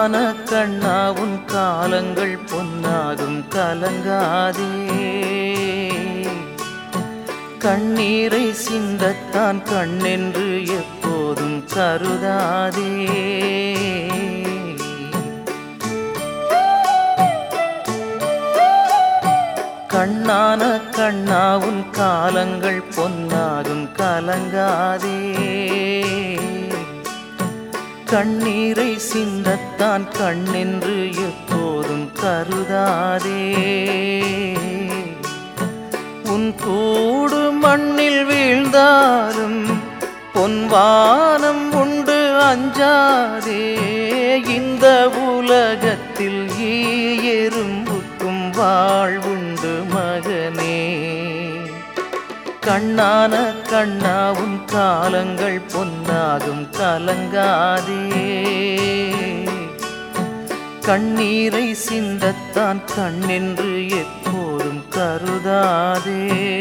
கண்ணான கண்ணா உன் காலங்கள் பொன்னாகும் கலங்காதே கண்ணீரை சிந்தத்தான் கண்ணென்று எப்போதும் கருதாதே கண்ணான கண்ணா உன் காலங்கள் பொன்னாகும் கலங்காதே கண்ணீரை சிந்தத்தான் கண்ணென்று எப்போதும் கருதாதே உன் கூடு மண்ணில் வீழ்ந்தாலும் பொன்வானம் உண்டு அஞ்சாதே இந்த உலகத்தில் ஈ எறும்புக்கும் வாழ்வுண்டு மகனே கண்ணான கண்ணா உன் காலங்கள் பொன்னாகும் கலங்காதே கண்ணீரை சிந்தத்தான் கண்ணென்று எப்போதும் கருதாதே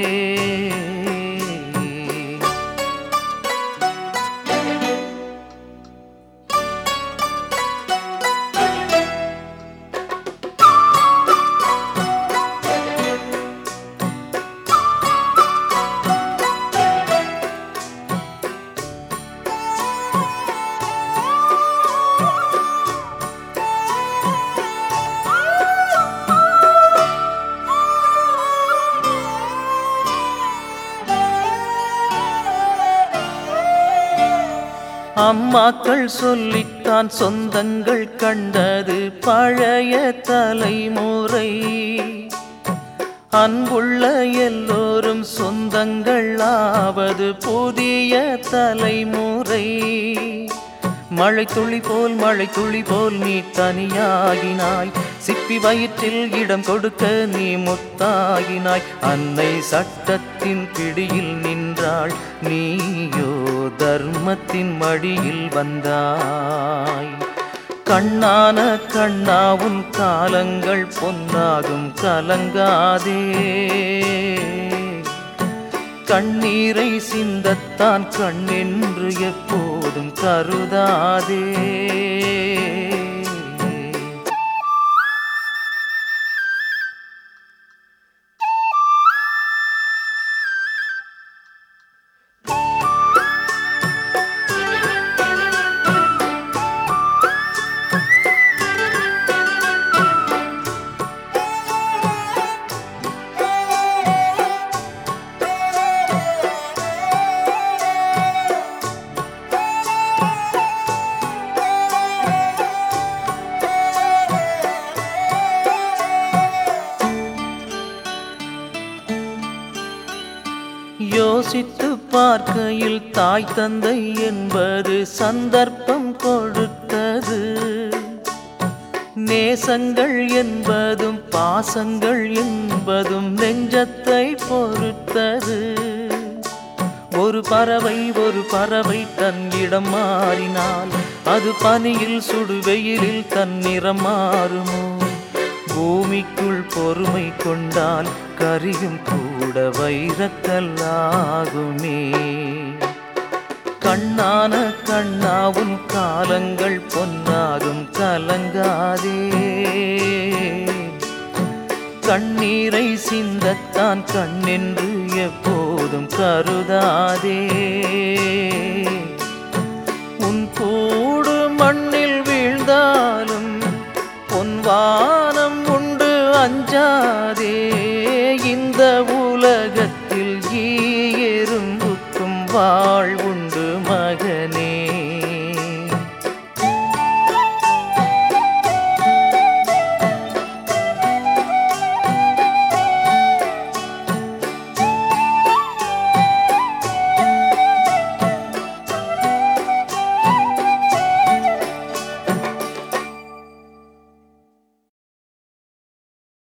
அம்மாக்கள் சொல்லித்தான் சொந்தங்கள் கண்டது பழைய தலைமுறை அன்புள்ள எல்லோரும் சொந்தங்கள் ஆவது புதிய தலைமுறை மழை துளி போல் மழை துளி போல் நீ தனியாகினாய் சிப்பி வயிற்றில் இடம் கொடுக்க நீ முத்தாகினாய் அன்னை சட்டத்தின் பிடியில் நின்றாள் நீயோ தர்மத்தின் மடியில் வந்தாய் கண்ணான கண்ணா உன் காலங்கள் பொன்னாகும் கலங்காதே கண்ணீரை சிந்தத்தான் கண்ணென்று எப்போதும் கருதாதே யோசித்து பார்க்கையில் தாய் தந்தை என்பது சந்தர்ப்பம் கொடுத்தது நேசங்கள் என்பதும் பாசங்கள் என்பதும் நெஞ்சத்தை பொறுத்தது ஒரு பறவை ஒரு பறவை தன் இடம் மாறினால் அது பனியில் சுடு வெயிலில் தன் நிறம் மாறுமோ பூமிக்குள் பொறுமை கொண்டால் கரியும் கூட வைரக்கல்லாகுமே கண்ணான கண்ணாவும் காலங்கள் பொன்னாகும் கலங்காதே கண்ணீரை சிந்தத்தான் கண்ணென்று எப்போதும் கருதாதே உன் கூடு மண்ணில் வீழ்ந்தாலும் பொன்வானம் உண்டு அஞ்சாதே இந்த உலகத்தில் ஈ எறும்புக்கும் வாழ்வு